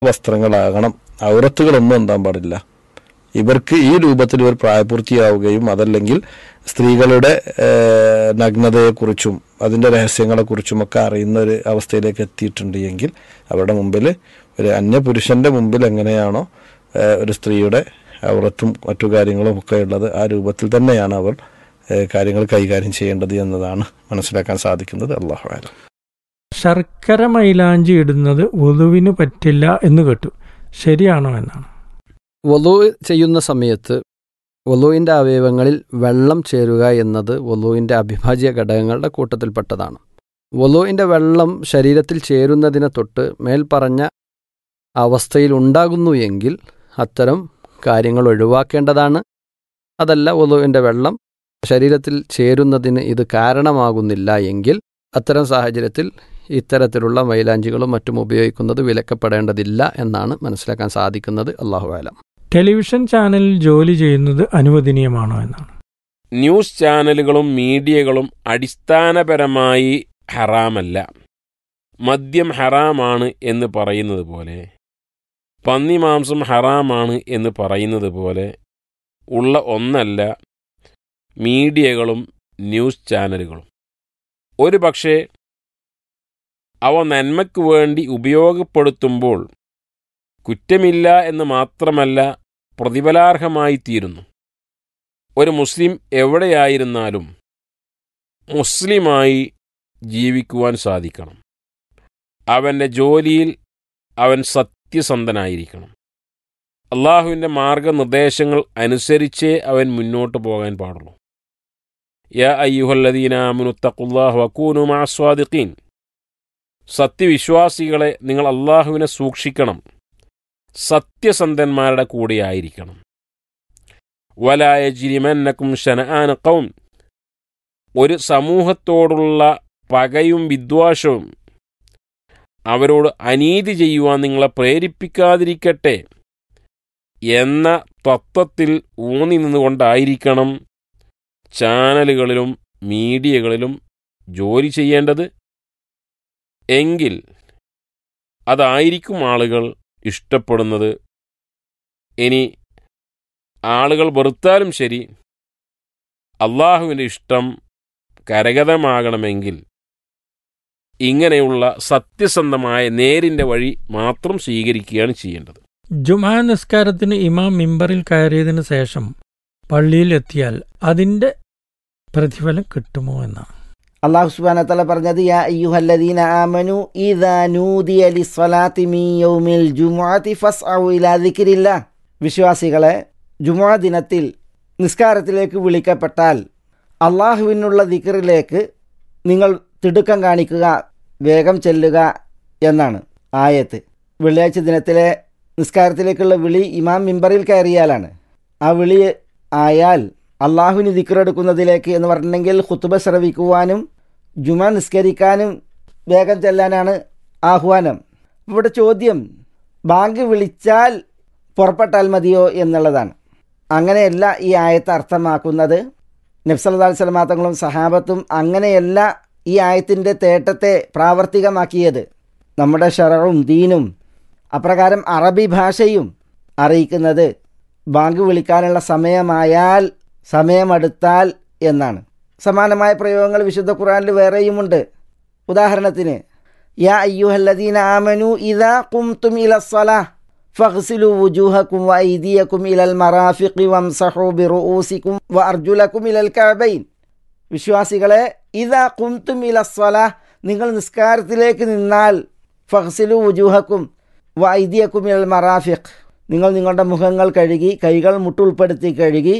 വസ്ത്രങ്ങളാകണം ഔറത്തുകളൊന്നും എന്താൻ പാടില്ല ഇവർക്ക് ഈ രൂപത്തിൽ ഇവർ പ്രായപൂർത്തിയാവുകയും അതല്ലെങ്കിൽ സ്ത്രീകളുടെ ഏഹ്, നഗ്നതയെക്കുറിച്ചും അതിൻ്റെ രഹസ്യങ്ങളെക്കുറിച്ചുമൊക്കെ അറിയുന്ന ഒരു അവസ്ഥയിലേക്ക് എത്തിയിട്ടുണ്ട് എങ്കിൽ അവരുടെ മുമ്പിൽ ഒരു അന്യപുരുഷന്റെ മുമ്പിൽ എങ്ങനെയാണോ ഏഹ്, ഒരു സ്ത്രീയുടെ ഔറത്തും മറ്റു കാര്യങ്ങളും ഒക്കെ ഉള്ളത് ആ രൂപത്തിൽ തന്നെയാണ് അവർ ഏഹ്, കാര്യങ്ങൾ കൈകാര്യം ചെയ്യേണ്ടത് എന്നതാണ് മനസ്സിലാക്കാൻ സാധിക്കുന്നത് അള്ളാഹു ആലം ശർക്കര മൈലാഞ്ചി ഇടുന്നത് വധുവിന് പറ്റില്ല എന്ന് കേട്ടു ശരിയാണോ എന്നാണ് വലു ചെയ്യുന്ന സമയത്ത് വലുവിൻ്റെ അവയവങ്ങളിൽ വെള്ളം ചേരുക എന്നത് വലുവിൻ്റെ അവിഭാജ്യ ഘടകങ്ങളുടെ കൂട്ടത്തിൽപ്പെട്ടതാണ് വലുവിൻ്റെ വെള്ളം ശരീരത്തിൽ ചേരുന്നതിനെ തൊട്ട് മേൽപ്പറഞ്ഞ അവസ്ഥയിൽ ഉണ്ടാകുന്നു എങ്കിൽ അത്തരം കാര്യങ്ങൾ ഒഴിവാക്കേണ്ടതാണ് അതല്ല വലുവിൻ്റെ വെള്ളം ശരീരത്തിൽ ചേരുന്നതിന് ഇത് കാരണമാകുന്നില്ല എങ്കിൽ അത്തരം സാഹചര്യത്തിൽ ഇത്തരത്തിലുള്ള മൈലാഞ്ചികളും മറ്റും ഉപയോഗിക്കുന്നത് വിലക്കപ്പെടേണ്ടതില്ല എന്നാണ് മനസ്സിലാക്കാൻ സാധിക്കുന്നത് അള്ളാഹു ആലം ടെലിവിഷൻ ചാനലിൽ ജോലി ചെയ്യുന്നത് അനുവദനീയമാണോ എന്നാണ് ന്യൂസ് ചാനലുകളും മീഡിയകളും അടിസ്ഥാനപരമായി ഹറാമല്ല മദ്യം ഹറാമാണ് എന്ന് പറയുന്നത് പോലെ പന്നിമാംസം ഹറാമാണ് എന്ന് പറയുന്നത് പോലെ ഉള്ള ഒന്നല്ല മീഡിയകളും ന്യൂസ് ചാനലുകളും ഒരു പക്ഷേ അവ നന്മയ്ക്ക് വേണ്ടി ഉപയോഗപ്പെടുത്തുമ്പോൾ കുറ്റമില്ല എന്ന് മാത്രമല്ല പ്രതിഫലാർഹമായിത്തീരുന്നു ഒരു മുസ്ലിം എവിടെയായിരുന്നാലും മുസ്ലിമായി ജീവിക്കുവാൻ സാധിക്കണം അവൻ്റെ ജോലിയിൽ അവൻ സത്യസന്ധനായിരിക്കണം അള്ളാഹുവിൻ്റെ മാർഗനിർദ്ദേശങ്ങൾ അനുസരിച്ചേ അവൻ മുന്നോട്ട് പോകാൻ പാടുള്ളൂ യാ അയ്യുഹല്ലദീനാമുനുത്തഖുല്ലാഹ് വക്കൂനു മാസ്വാദിഖീൻ സത്യവിശ്വാസികളെ നിങ്ങൾ അള്ളാഹുവിനെ സൂക്ഷിക്കണം സത്യസന്ധന്മാരുടെ കൂടെയായിരിക്കണം വലായ ജിരിമന്നക്കും ഷനആന കൗം ഒരു സമൂഹത്തോടുള്ള പകയും വിദ്വാഷവും അവരോട് അനീതി ചെയ്യുവാൻ നിങ്ങളെ പ്രേരിപ്പിക്കാതിരിക്കട്ടെ എന്ന തത്വത്തിൽ ഊന്നി നിന്നുകൊണ്ടായിരിക്കണം ചാനലുകളിലും മീഡിയകളിലും ജോലി ചെയ്യേണ്ടത് എങ്കിൽ അതായിരിക്കും ആളുകൾ ഇഷ്ടപ്പെടുന്നത് ഇനി ആളുകൾ വെറുത്താലും ശരി അള്ളാഹുവിൻ്റെ ഇഷ്ടം കരഗതമാകണമെങ്കിൽ ഇങ്ങനെയുള്ള സത്യസന്ധമായ നേരിൻ്റെ വഴി മാത്രം സ്വീകരിക്കുകയാണ് ചെയ്യേണ്ടത് ജുമാ നിസ്കാരത്തിന് ഇമാം മിമ്പറിൽ കയറിയതിനു ശേഷം പള്ളിയിൽ എത്തിയാൽ അതിന്റെ പ്രതിഫലം കിട്ടുമോ എന്നാണ് അള്ളാഹു സുബ്ഹാനഹു വതആല പറഞ്ഞത് യാ അയ്യുഹല്ലദീന ആമനു ഇദാ നൂദിയ ലിസ്സലാത്തി മിൻ യൗമിൽ ജുമുഅത്തി ഫസ്അു ഇലാ ദിക്രില്ലാ വിശ്വാസികളെ ജുമുഅ ദിനത്തിൽ നിസ്കാരത്തിലേക്ക് വിളിക്കപ്പെട്ടാൽ അള്ളാഹുവിനുള്ള ദിക്റിലേക്ക് നിങ്ങൾ തിടുക്കം കാണിക്കുക വേഗം ചെല്ലുക എന്നാണ് ആയത്ത് വെള്ളിയാഴ്ച ദിനത്തിലെ നിസ്കാരത്തിലേക്കുള്ള വിളി ഇമാം മിമ്പറിൽ കയറിയാലാണ് ആ വിളി ആയാൽ അള്ളാഹുവിന് ദിക്റെടുക്കുന്നതിലേക്ക് എന്ന് പറഞ്ഞിട്ടുണ്ടെങ്കിൽ ഖുത്തുബ ശ്രവിക്കുവാനും ജുമ നിസ്കരിക്കാനും വേഗം ചെല്ലാനാണ് ആഹ്വാനം ഇവിടെ ചോദ്യം ബാങ്ക് വിളിച്ചാൽ പുറപ്പെട്ടാൽ മതിയോ എന്നുള്ളതാണ് അങ്ങനെയല്ല ഈ ആയത്ത് അർത്ഥമാക്കുന്നത് നബ്സല്ലാ സ്വലമാത്തങ്ങളും സഹാബത്തും അങ്ങനെയല്ല ഈ ആയത്തിൻ്റെ തേട്ടത്തെ പ്രാവർത്തികമാക്കിയത് നമ്മുടെ ഷറവും ദീനും അപ്രകാരം അറബി ഭാഷയും അറിയിക്കുന്നത് ബാങ്ക് വിളിക്കാനുള്ള സമയമായാൽ സമയമെടുത്താൽ എന്നാണ് സമാനമായ പ്രയോഗങ്ങൾ വിശുദ്ധ ഖുറാനിൽ വേറെയുമുണ്ട് ഉദാഹരണത്തിന് യാ അയ്യുഹല്ലദീന ആമനു ഇദാ കുംതും ഇലസ്സലാ ഫഗ്സിലു വുജൂഹക്കും വൈദിയക്കും ഇലൽ മറാഫിഖി വംസഹു ബിറുഊസിക്കും വഅർജുലക്കും ഇലൽ കഅബൈൻ വിശ്വാസികളെ ഇദാ കുംതും ഇലസ്സലാ നിങ്ങൾ നിസ്കാരത്തിലേക്ക് നിന്നാൽ ഫഗ്സിലു വുജൂഹക്കും വൈദിയക്കും ഇലൽ മറാഫിഖ് നിങ്ങൾ നിങ്ങളുടെ മുഖങ്ങൾ കഴുകി കൈകൾ മുട്ടുൾപ്പെടുത്തി കഴുകി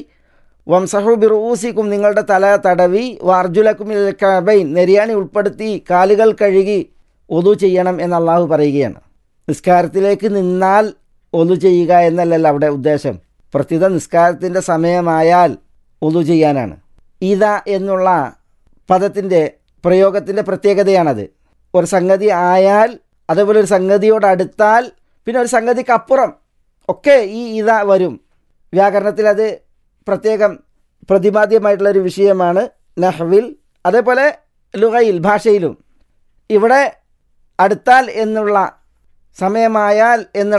വംസഹു ബിറൂസിക്കും നിങ്ങളുടെ തല തടവി വാർജുലക്കും കബൈൻ നെരിയാണി ഉൾപ്പെടുത്തി കാലുകൾ കഴുകി ഒതു ചെയ്യണം എന്ന് അള്ളാഹു പറയുകയാണ് നിസ്കാരത്തിലേക്ക് നിന്നാൽ ഒതു ചെയ്യുക എന്നല്ലല്ല അവിടെ ഉദ്ദേശം പ്രത്യുത നിസ്കാരത്തിൻ്റെ സമയമായാൽ ഒതു ചെയ്യാനാണ് ഇത എന്നുള്ള പദത്തിൻ്റെ പ്രയോഗത്തിൻ്റെ പ്രത്യേകതയാണത് ഒരു സംഗതി ആയാൽ അതേപോലെ ഒരു സംഗതിയോട് അടുത്താൽ പിന്നെ ഒരു സംഗതിക്കപ്പുറം ഒക്കെ ഈ ഇത വരും വ്യാകരണത്തിൽ അത് പ്രത്യേകം പ്രതിപാദ്യമായിട്ടുള്ളൊരു വിഷയമാണ് നഹ്വിൽ അതേപോലെ ലുഹയിൽ ഭാഷയിലും ഇവിടെ അടുത്താൽ എന്നുള്ള സമയമായാൽ എന്നുള്ള